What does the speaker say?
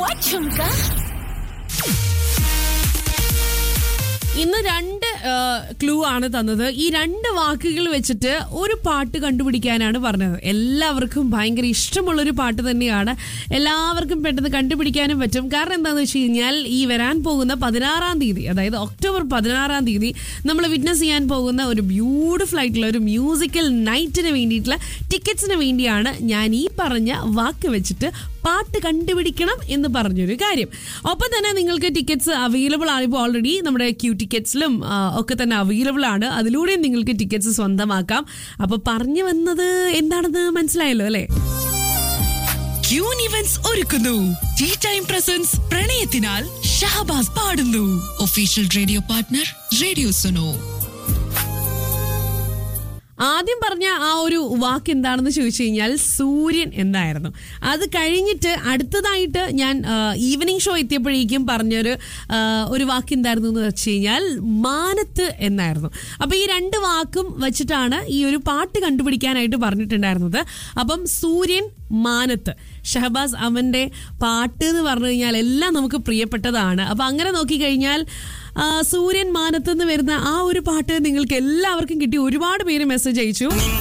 Wachumka. ഇന്ന് രണ്ട് clue ആണ് തന്നത് ഈ രണ്ട് വാക്കുകൾ വെച്ചിട്ട് ഒരു പാട്ട് കണ്ടുപിടിക്കാനാണ് പറഞ്ഞത് എല്ലാവർക്കും ഭയങ്കര ഇഷ്ടമുള്ള ഒരു പാട്ട് തന്നെയാണ് എല്ലാവർക്കും പെട്ടെന്ന് കണ്ടുപിടിക്കാനും പറ്റും കാരണം എന്താണെന്ന് വെച്ച് കഴിഞ്ഞാൽ ഈ വരാൻ പോകുന്ന പതിനാറാം തീയതി അതായത് ഒക്ടോബർ പതിനാറാം തീയതി നമ്മൾ വിറ്റ്നസ് ചെയ്യാൻ പോകുന്ന ഒരു ബ്യൂട്ടിഫുൾ ആയിട്ടുള്ള ഒരു മ്യൂസിക്കൽ നൈറ്റിന് വേണ്ടിയിട്ടുള്ള ടിക്കറ്റ്സിന് വേണ്ടിയാണ് ഞാൻ ഈ പറഞ്ഞ വാക്ക് വെച്ചിട്ട് പാട്ട് കണ്ടുപിടിക്കണം എന്ന് പറഞ്ഞൊരു കാര്യം ഒപ്പം തന്നെ നിങ്ങൾക്ക് ടിക്കറ്റ്സ് അവൈലബിൾ ആണ് ഇപ്പോൾ ഓൾറെഡി നമ്മുടെ ക്യൂ ടിക്കറ്റ്സിലും ആ, ഒക്കെ തന്നെ അവൈലബിൾ ആണ് അതിലൂടെയും നിങ്ങൾക്ക് ടിക്കറ്റ്സ് സ്വന്തമാക്കാം അപ്പൊ പറഞ്ഞു വന്നത് എന്താണെന്ന് മനസ്സിലായല്ലോ അല്ലേ ക്യൂൻ ഇവന്റ്സ് ഒരുക്കുന്നു ടീ ടൈം പ്രസൻസ് പ്രണയത്തിനാൽ ഷഹബാസ് പാടുന്നു official radio partner radio Suno ആദ്യം പറഞ്ഞ ആ ഒരു വാക്ക് എന്താണെന്ന് ചോദിച്ചു കഴിഞ്ഞാൽ സൂര്യൻ എന്തായിരുന്നു അത് കഴിഞ്ഞിട്ട് അടുത്തതായിട്ട് ഞാൻ ഈവനിങ് ഷോ എത്തിയപ്പോഴേക്കും പറഞ്ഞൊരു ആ, ഒരു വാക്ക് എന്തായിരുന്നു എന്ന് വെച്ച് കഴിഞ്ഞാൽ മാനത്ത് എന്നായിരുന്നു അപ്പൊ ഈ രണ്ട് വാക്കും വെച്ചിട്ടാണ് ഈ ഒരു പാട്ട് കണ്ടുപിടിക്കാനായിട്ട് പറഞ്ഞിട്ടുണ്ടായിരുന്നത് അപ്പം സൂര്യൻ മാനത്ത് ഷഹബാസ് അവന്റെ പാട്ട് എന്ന് പറഞ്ഞു കഴിഞ്ഞാൽ എല്ലാം നമുക്ക് പ്രിയപ്പെട്ടതാണ് അപ്പൊ അങ്ങനെ നോക്കിക്കഴിഞ്ഞാൽ ആ, സൂര്യൻ മാനത്ത് നിന്ന് വരുന്ന ആ ഒരു പാട്ട് നിങ്ങൾക്ക് എല്ലാവർക്കും കിട്ടി ഒരുപാട് പേര് മെസ്സേജ് അയച്ചു